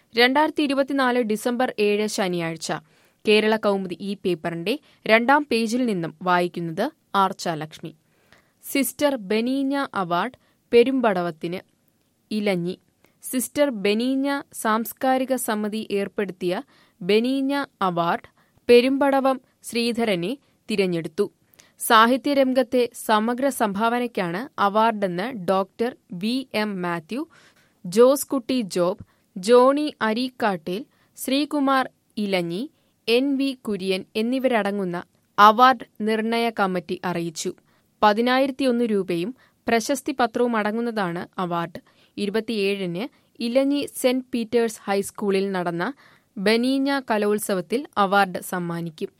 രണ്ടായിരത്തി ഇരുപത്തിനാല് ഡിസംബർ ഏഴ് ശനിയാഴ്ച കേരള കൗമുദി ഈ പേപ്പറിന്റെ രണ്ടാം പേജിൽ നിന്നും വായിക്കുന്നത് Archa Lakshmi sister Benigna award പെരുമ്പടവത്തിന് ഇലഞ്ഞി സിസ്റ്റർ ബനീഞ്ഞ സാംസ്കാരിക സമിതി ഏർപ്പെടുത്തിയ ബനീഞ്ഞ അവാർഡ് പെരുമ്പടവം ശ്രീധരനെ തിരഞ്ഞെടുത്തു സാഹിത്യരംഗത്തെ സമഗ്ര സംഭാവനയ്ക്കാണ് അവാർഡെന്ന് doctor V M Mathew Jose Kutty Job Johny Areekattil Sreekumar Elanji N V Kurian എന്നിവരടങ്ങുന്ന അവാർഡ് നിർണയ കമ്മിറ്റി അറിയിച്ചു പതിനായിരത്തിയൊന്ന് രൂപയും പ്രശസ്തി പത്രവും അടങ്ങുന്നതാണ് അവാർഡ് ഇരുപത്തിയേഴിന് ഇലഞ്ഞി സെന്റ് പീറ്റേഴ്സ് ഹൈസ്കൂളിൽ നടന്ന ബനീഞ്ഞ കലോത്സവത്തിൽ അവാർഡ് സമ്മാനിക്കും